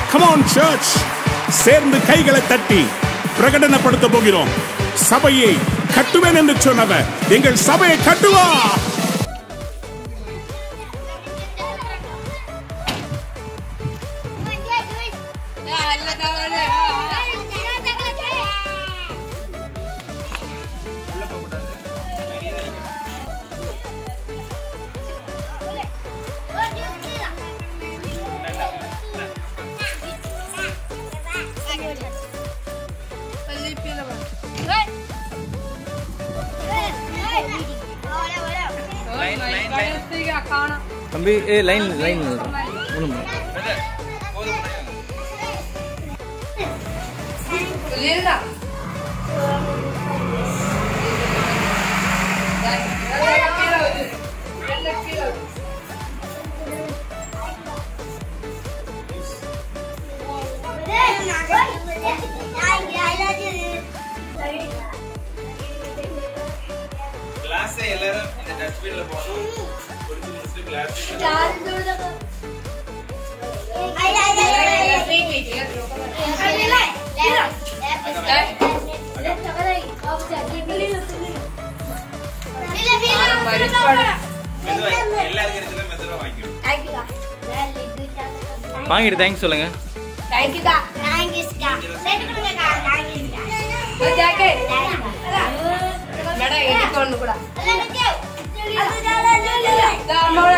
Come on search சேர்ந்து கைகளை தட்டி பிரகடனப்படுத்த போகிறோம் சபையை கட்டுவேன் என்று சொன்னவர் எங்கள் சபையை கட்டுவா കാണാം தம்பி ஏ லைன் லைன் ஒன்றும் லேடா கிளாஸ் எல்லாரும் இந்த டஸ்ட்பின்ல போடணும் குடிச்சு முடிச்சுட்டு கிளாஸ் மெதுவா எல்லாருக்கும் இருக்கிற மெதுவா வாங்கிக்கணும் வாங்கிட்டு தேங்க்ஸ் சொல்லுங்க എടുക്കൊണ്ട് കൂടാ അമ്മോടെ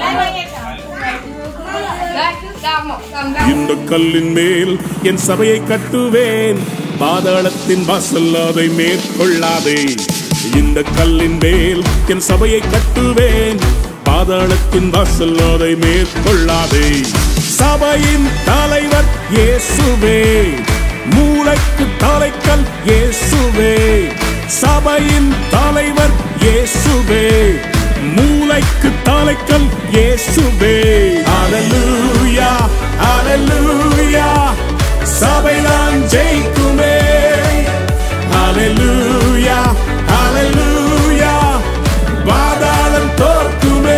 അമ്മ இந்த கல்லின் மேல் என் சபையை கட்டுவேன் பாதாளத்தின் வாசல் அதை மேற்கொள்ளாதே இந்த கல்லின் மேல் என் சபையை கட்டுவேன் பாதாளத்தின் வாசல் அதை மேற்கொள்ளாதே சபையின் தலைவர் இயேசுவே மூளைக்கு தலைக்கல் இயேசுவே சபையின் தலைவர் இயேசுவே மூளைக்கு தலைக்கல் இயேசுவே ஹalleluya ஹalleluya சபை நான் ஜெயிக்குமே ஹalleluya ஹalleluya பாதாளம் தோற்குமே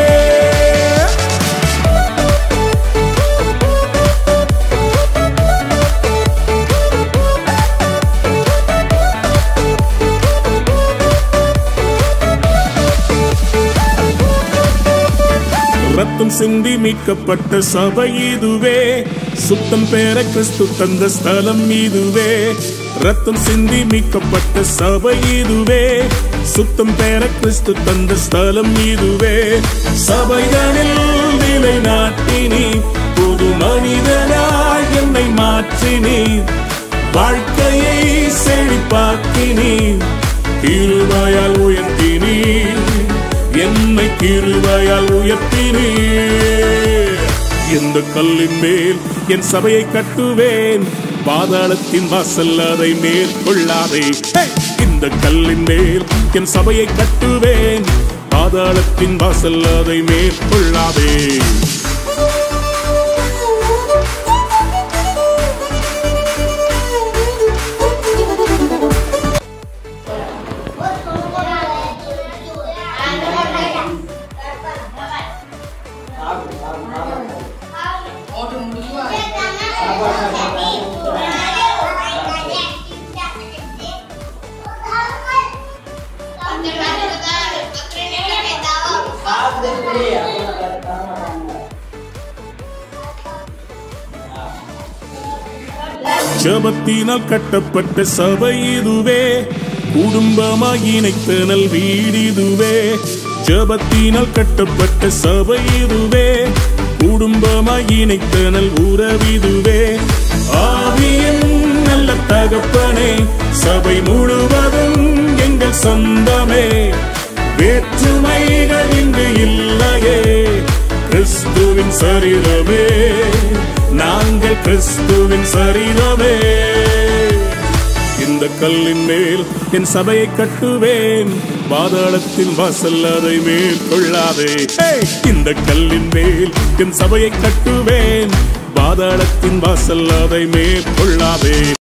ரத்தம் சிந்தி மீட்கப்பட்ட சபை இதுவே சுத்தம் பெற கிறிஸ்து தந்த ஸ்தலம் இதுவே ரத்தம் சிந்தி மீட்கப்பட்ட சபை இதுவே சுத்தம் பெற கிறிஸ்து தந்த ஸ்தலம் இதுவே சபைகளில் நிலை நாட்டினி புது மனிதனாய் என்னை மாற்றினி வாழ்க்கையை செழிப்பாக்கினீர் கிருபையால் உயர்த்தினீர் என்னை கிருபையால் உயர்த்தினீர் இந்த கல்லின் மேல் என் சபையை கட்டுவேன் பாதாளத்தின் வாசல் அதை மேற்கொள்ளாதே ஹே! இந்த கல்லின் மேல் என் சபையை கட்டுவேன் பாதாளத்தின் வாசல் அதை மேற்கொள்ளாதே ஜபத்தினால் கட்டப்பட்ட சபை இதுவே குடும்பமாய் இணைத்தனல் வீடிதுவே ஜபத்தினால் கட்டப்பட்ட சபை இதுவே குடும்பமாய் இணைத்தனல் உறவிதுவே ஆவியின் நல்ல தகப்பனே சபை முழுவதும் எங்கள் சொந்தமே வேற்றுமைகள் இங்கு இல்லையே கிறிஸ்துவின் சரீரமே நாங்கள் கிறிஸ்துவின் சரீரமே இந்த கல்லின் மேல் என் சபையை கட்டுவேன் பாதாளத்தின் வாசல் அதை மேற்கொள்ளாதே ஹே! இந்த கல்லின் மேல் என் சபையை கட்டுவேன் பாதாளத்தின் வாசல் அதை மேற்கொள்ளாதே